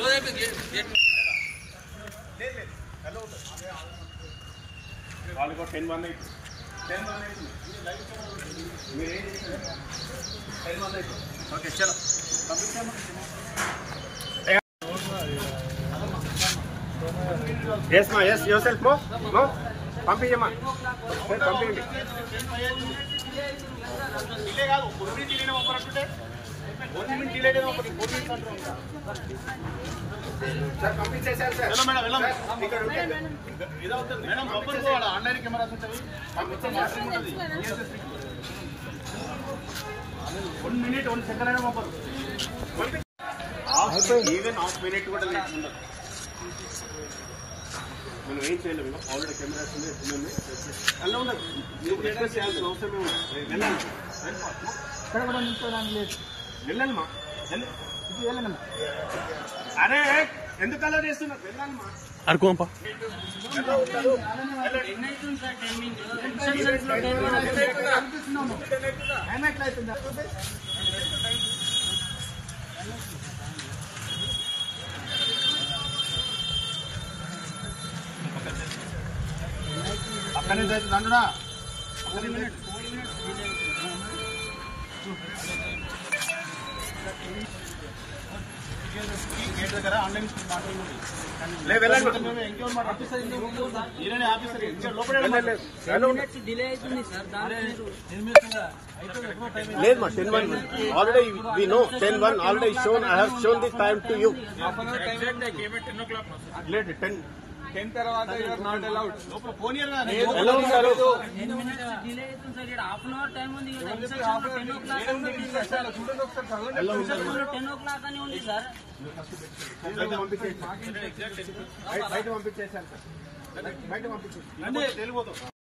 వాళ్ళకి ten one eight ten one eight మీరు ఏం చేశారు టెన్ వన్ ఎయిట్ ఓకే చలో ఎస్ మా ఎస్ యువర్ సెల్ఫ్ మో మో పంపించమ్మా పంపించండి డిలే కాదు పొద్దున్న డిలే పంపరంటే పొద్దున్న డిలే పంపండి పొద్దున్న సార్ పంపించేశారు సార్ మేడం వెళ్ళాం ఇక్కడ ఇదవుతుంది మేడం పంపించుకోవాలి ఆన్లైన్ కెమెరాస్ ఉంటాయి పంపించే ఉంటుంది వన్ మినిట్ వన్ సెకండ్ అయినా పంపరు ఈవెన్ హాఫ్ మినిట్ కూడా లేకుండా మనం ఏం చేయలేము ఆల్రెడీ కెమెరాస్ ఉన్నాయి అలా ఉండదు మీరు రిక్వెస్ట్ చేయాల్సిన అవసరం ఏమి ఉండదు. వెళ్ళండి వెళ్ళండి మా వెళ్ళండి అరే ఎందుకు అలా చేస్తున్నారు వెళ్ళండి మా అడుకోంపా అక్కడి నుంచి అయితే దండడా గేట్ దగ్గర ఆన్లైన్ లేదు మా ten one already we know ten one already shown I have shown the time to you లేదు టెన్ టెన్ తర్వాత నాట్ అలౌడ్ లోపల ఫోన్ ఎలా ఉన్నారు డిలే అవుతుంది సార్ ఇక్కడ హాఫ్ అన్ అవర్ టైం ఉంది కదా ఇన్స్ట్రక్షన్ టెన్ ఓ క్లాక్ చూడండి ఒకసారి చదవండి ఎలా ఉన్నారు టెన్ ఓ క్లాక్ అని ఉంది సార్ బయట పంపించేసాను బయట పంపించేసాను సార్ బయట పంపించేసాను తెలుగుతో